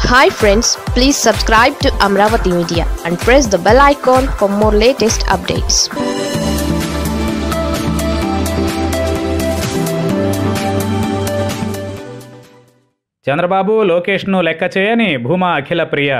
hi friends please subscribe to Amaravati media and press the bell icon for more latest updates Chandrababu లోకేష్ను లెక్క చేయని భూమా అఖిల ప్రియ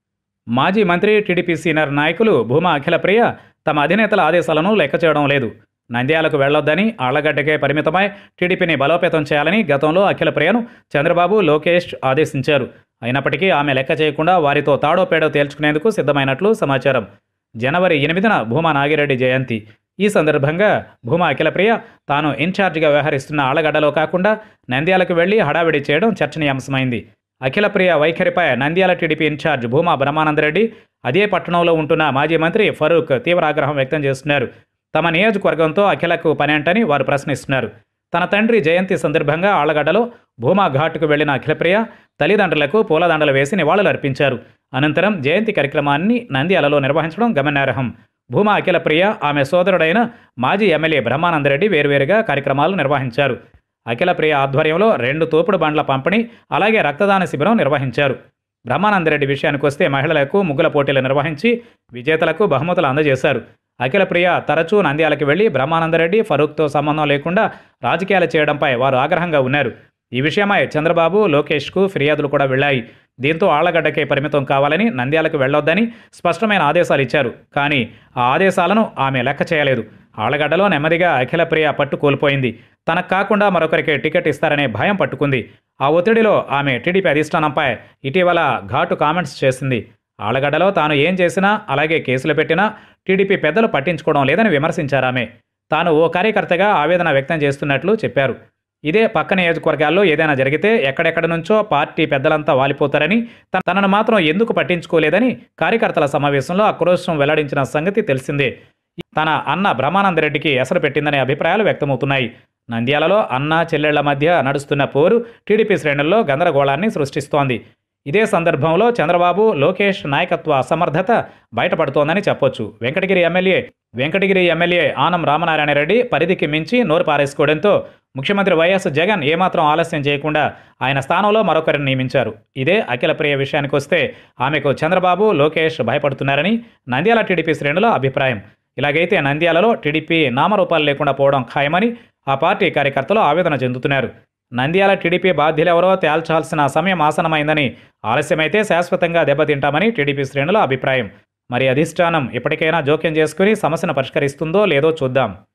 మాజీ మంత్రి టీడీపీ సీనియర్ నాయకులు భూమా అఖిల ప్రియ తమ అధినేతల ఆదేశాలను లెక్క చేయడం లేదు నంద్యాలకు వెళ్లొద్దని ఆళ్లగడ్డకే పరిమితమై టీడీపీని బలోపేతం చేయాలని గతంలో అఖిల ప్రియను చంద్రబాబు లోకేష్ ఆదేశించారు అయినప్పటికీ ఆమె లెక్క చేయకుండా వారితో తాడో పేడో తేల్చుకునేందుకు సిద్ధమైనట్లు సమాచారం జనవరి ఎనిమిదిన భూమా నాగిరెడ్డి జయంతి ఈ సందర్భంగా భూమా అఖిలప్రియ తాను ఇన్ఛార్జిగా వ్యవహరిస్తున్న ఆళ్లగడ్డలో కాకుండా నంద్యాలకు వెళ్లి హడావిడి చేయడం చర్చనీయాంశమైంది అఖిలప్రియ వైఖరిపై నంద్యాల టీడీపీ ఇన్ఛార్జ్ భూమా బ్రహ్మానందరెడ్డి అదే పట్టణంలో ఉంటున్న మాజీ మంత్రి ఫరూక్ తీవ్ర ఆగ్రహం వ్యక్తం చేస్తున్నారు తమ నియోజకవర్గంతో అఖిలకు పనేంటని వారు ప్రశ్నిస్తున్నారు తన తండ్రి జయంతి సందర్భంగా ఆళ్లగడ్డలో భూమా ఘాట్కు వెళ్లిన అఖిలప్రియ తల్లిదండ్రులకు పూలదండలు వేసి నివాళులు అర్పించారు అనంతరం జయంతి కార్యక్రమాన్ని నంద్యాలలో నిర్వహించడం గమనార్హం భూమా అఖిలప్రియ ఆమె సోదరుడైన మాజీ ఎమ్మెల్యే బ్రహ్మానందరెడ్డి వేర్వేరుగా కార్యక్రమాలు నిర్వహించారు అఖిలప్రియ ఆధ్వర్యంలో రెండు తోపుడు బండ్ల పంపిణీ అలాగే రక్తదాన శిబిరం నిర్వహించారు బ్రహ్మానందరెడ్డి విషయానికి వస్తే మహిళలకు ముగ్గుల పోటీలు నిర్వహించి విజేతలకు బహుమతులు అందజేశారు అఖిలప్రియ తరచూ నంద్యాలకు వెళ్లి బ్రహ్మానందరెడ్డి ఫరూక్తో సంబంధం లేకుండా రాజకీయాలు చేయడంపై వారు ఆగ్రహంగా ఉన్నారు ఈ విషయమై చంద్రబాబు లోకేష్కు ఫిర్యాదులు కూడా వెళ్లాయి దీంతో ఆళ్లగడ్డకే పరిమితం కావాలని నంద్యాలకు వెళ్లొద్దని స్పష్టమైన ఆదేశాలు ఇచ్చారు కానీ ఆ ఆదేశాలను ఆమె లెక్క చేయలేదు ఆళ్లగడ్డలో నెమ్మదిగా అఖిలప్రియ పట్టు కోల్పోయింది తనకు కాకుండా మరొకరికి టికెట్ ఇస్తారనే భయం పట్టుకుంది ఆ ఒత్తిడిలో ఆమె టీడీపీ అధిష్టానంపై ఇటీవల ఘాటు కామెంట్స్ చేసింది ఆళ్లగడ్డలో తాను ఏం చేసినా అలాగే కేసులు పెట్టినా టీడీపీ పెద్దలు పట్టించుకోవడం లేదని విమర్శించారు ఆమె తాను ఓ కార్యకర్తగా ఆవేదన వ్యక్తం చేస్తున్నట్లు చెప్పారు ఇదే పక్క నియోజకవర్గాల్లో ఏదైనా జరిగితే ఎక్కడెక్కడ నుంచో పార్టీ పెద్దలంతా వాలిపోతారని తన- తనను మాత్రం ఎందుకు పట్టించుకోలేదని కార్యకర్తల సమావేశంలో ఆక్రోశం వెల్లడించిన సంగతి తెలిసిందే తన అన్న బ్రహ్మానందరెడ్డికి ఎసరు పెట్టిందనే అభిప్రాయాలు వ్యక్తమవుతున్నాయి నంద్యాలలో అన్న చెల్లెళ్ల మధ్య నడుస్తున్న పోరు టీడీపీ శ్రేణుల్లో గందరగోళాన్ని సృష్టిస్తోంది ఇదే సందర్భంలో చంద్రబాబు లోకేష్ నాయకత్వ అసమర్థత బయటపడుతోందని చెప్పొచ్చు వెంకటగిరి ఎమ్మెల్యే వెంకటగిరి ఎమ్మెల్యే ఆనం రామనారాయణ రెడ్డి పరిధికి మించి నోరు పారేసుకోవడంతో ముఖ్యమంత్రి వైఎస్ జగన్ ఏమాత్రం ఆలస్యం చేయకుండా ఆయన స్థానంలో మరొకరిని నియమించారు ఇదే అఖిలప్రియ విషయానికి వస్తే ఆమెకు చంద్రబాబు లోకేష్ భయపడుతున్నారని నంద్యాల టీడీపీ శ్రేణుల అభిప్రాయం ఇలాగైతే నంద్యాలలో టీడీపీ నామరూపాలు లేకుండా పోవడం ఖాయమని ఆ పార్టీ కార్యకర్తలు ఆవేదన చెందుతున్నారు నంద్యాల టీడీపీ బాధ్యులెవరో తేల్చాల్సిన సమయం ఆసనమైందని ఆలస్యమైతే శాశ్వతంగా దెబ్బతింటామని టీడీపీ శ్రేణుల అభిప్రాయం మరి అధిష్టానం ఇప్పటికైనా జోక్యం చేసుకుని సమస్యను పరిష్కరిస్తుందో లేదో చూద్దాం